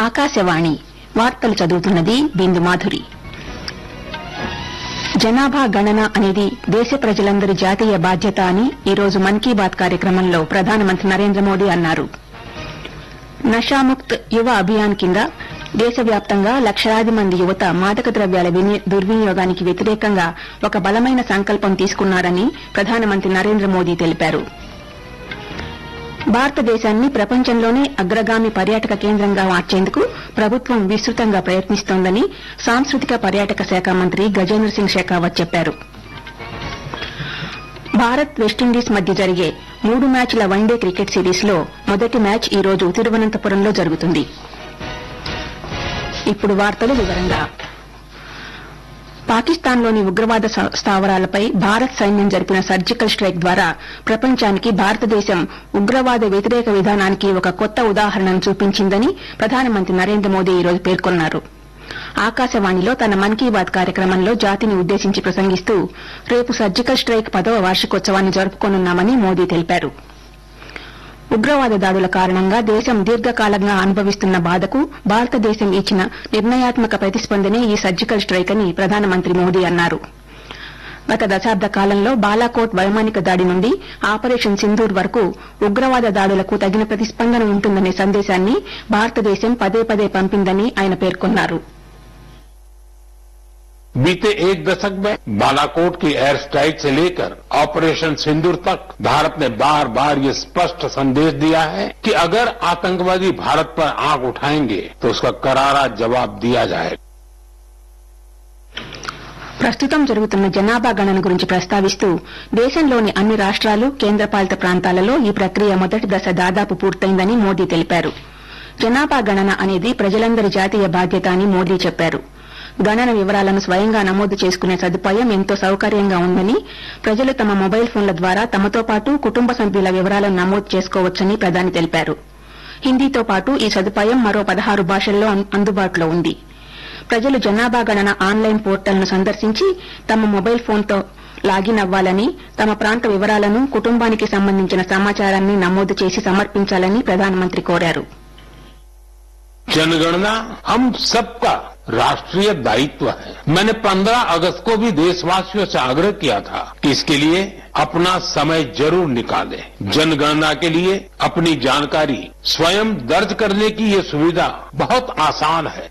ఆకాశవాణి వార్తలు చదువుతున్నది బిందు మాధురి జనాభా గణన అనేది దేశ ప్రజలందరి జాతీయ బాధ్యత అని ఈ రోజు మన్ కీ బాత్ కార్యక్రమంలో ప్రధానమంత్రి నరేంద్ర మోదీ అన్నారు నషాముక్త్ యువ అభియాన్ కింద దేశవ్యాప్తంగా లక్షలాది మంది యువత మాదక ద్రవ్యాల విని- దుర్వినియోగానికి వ్యతిరేకంగా ఒక బలమైన సంకల్పం తీసుకున్నారని ప్రధానమంత్రి నరేంద్ర మోదీ తెలిపారు భారతదేశాన్ని ప్రపంచంలోనే అగ్రగామి పర్యాటక కేంద్రంగా మార్చేందుకు ప్రభుత్వం విస్తృతంగా ప్రయత్నిస్తోందని సాంస్కృతిక పర్యాటక శాఖ మంత్రి గజేంద్ర సింగ్ షెకావత్ చెప్పారు భారత్ వెస్టిండీస్ మధ్య జరిగే మూడు మ్యాచ్ల వన్డే క్రికెట్ సిరీస్ లో మొదటి మ్యాచ్ ఈ రోజు తిరువనంతపురంలో జరుగుతుంది ఇప్పుడు వార్తలు వివరంగా పాకిస్తాన్లోని ఉగ్రవాద స- స్థావరాలపై భారత్ సైన్యం జరిపిన సర్జికల్ స్ట్రైక్ ద్వారా ప్రపంచానికి భారతదేశం ఉగ్రవాద వ్యతిరేక విధానానికి ఒక కొత్త ఉదాహరణను చూపించిందని ప్రధానమంత్రి నరేంద్ర మోదీ ఈ రోజు పేర్కొన్నారు ఆకాశవాణిలో తన మన్ కీ బాత్ కార్యక్రమంలో జాతిని ఉద్దేశించి ప్రసంగిస్తూ రేపు సర్జికల్ స్ట్రైక్ పదవ వార్షికోత్సవాన్ని జరుపుకోనున్నామని మోదీ తెలిపారు ఉగ్రవాద దాడుల కారణంగా దేశం దీర్ఘకాలంగా అనుభవిస్తున్న బాధకు భారతదేశం ఇచ్చిన నిర్ణయాత్మక ప్రతిస్పందనే ఈ సర్జికల్ స్ట్రైక్ అని ప్రధానమంత్రి మోదీ అన్నారు గత దశాబ్ద కాలంలో బాలాకోట్ వైమానిక దాడి నుండి ఆపరేషన్ సింధూర్ వరకు ఉగ్రవాద దాడులకు తగిన ప్రతిస్పందన ఉంటుందనే సందేశాన్ని భారతదేశం పదే పదే పంపిందని ఆయన పేర్కొన్నారు बीते एक दशक में बालाकोट की एयर स्ट्राइक से लेकर ऑपरेशन सिंदूर तक भारत ने बार बार ये स्पष्ट संदेश दिया है कि अगर आतंकवादी भारत पर आंख उठाएंगे तो उसका करारा जवाब दिया जाएगा ప్రస్తుతం జరుగుతున్న జనాభా గణన గురించి ప్రస్తావిస్తూ దేశంలోని అన్ని రాష్ట్రాలు కేంద్రపాలిత ప్రాంతాలలో ఈ ప్రక్రియ మొదటి దశ దాదాపు పూర్తయిందని మోదీ తెలిపారు జనాభా గణన అనేది ప్రజలందరి జాతీయ బాధ్యత అని మోదీ చెప్పారు గణన వివరాలను స్వయంగా నమోదు చేసుకునే సదుపాయం ఎంతో సౌకర్యంగా ఉందని ప్రజలు తమ మొబైల్ ఫోన్ల ద్వారా తమతో పాటు కుటుంబ సభ్యుల వివరాలను నమోదు చేసుకోవచ్చని ప్రధాని తెలిపారు హిందీతో పాటు ఈ సదుపాయం మరో పదహారు భాషల్లో అం- అందుబాటులో ఉంది ప్రజలు జనాభా గణన ఆన్లైన్ పోర్టల్ను సందర్శించి తమ మొబైల్ ఫోన్తో లాగిన్ అవ్వాలని తమ ప్రాంత వివరాలను కుటుంబానికి సంబంధించిన సమాచారాన్ని నమోదు చేసి సమర్పించాలని ప్రధానమంత్రి కోరారు जनगणना हम सबका राष्ट्रीय दायित्व है मैंने 15 अगस्त को भी देशवासियों से आग्रह किया था कि इसके लिए अपना समय जरूर निकालें जनगणना के लिए अपनी जानकारी स्वयं दर्ज करने की ये सुविधा बहुत आसान है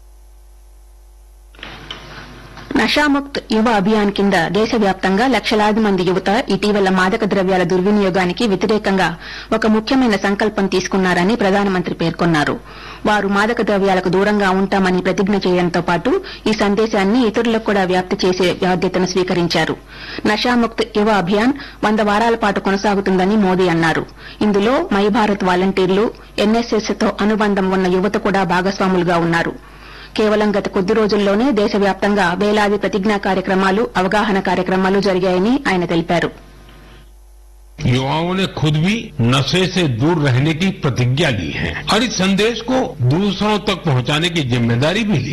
నషాముక్త్ యువ అభియాన్ కింద దేశవ్యాప్తంగా లక్షలాది మంది యువత ఇటీవల మాదక ద్రవ్యాల దుర్వినియోగానికి వ్యతిరేకంగా ఒక ముఖ్యమైన సంకల్పం తీసుకున్నారని ప్రధానమంత్రి పేర్కొన్నారు వారు మాదక ద్రవ్యాలకు దూరంగా ఉంటామని ప్రతిజ్ఞ చేయడంతో పాటు ఈ సందేశాన్ని ఇతరులకు కూడా వ్యాప్తి చేసే బాధ్యతను స్వీకరించారు నషాముక్త్ యువ అభియాన్ వంద వారాల పాటు కొనసాగుతుందని మోదీ అన్నారు ఇందులో మై భారత్ వాలంటీర్లు ఎన్ఎస్ఎస్ తో అనుబంధం ఉన్న యువత కూడా భాగస్వాములుగా ఉన్నారు కేవలం గత కొద్ది రోజుల్లోనే దేశవ్యాప్తంగా వేలాది ప్రతిజ్ఞా కార్యక్రమాలు అవగాహన కార్యక్రమాలు జరిగాయని ఆయన తెలిపారు युवाओं ने खुद भी नशे से दूर रहने की प्रतिज्ञा ली है और इस संदेश को दूसरों तक पहुंचाने की जिम्मेदारी भी ली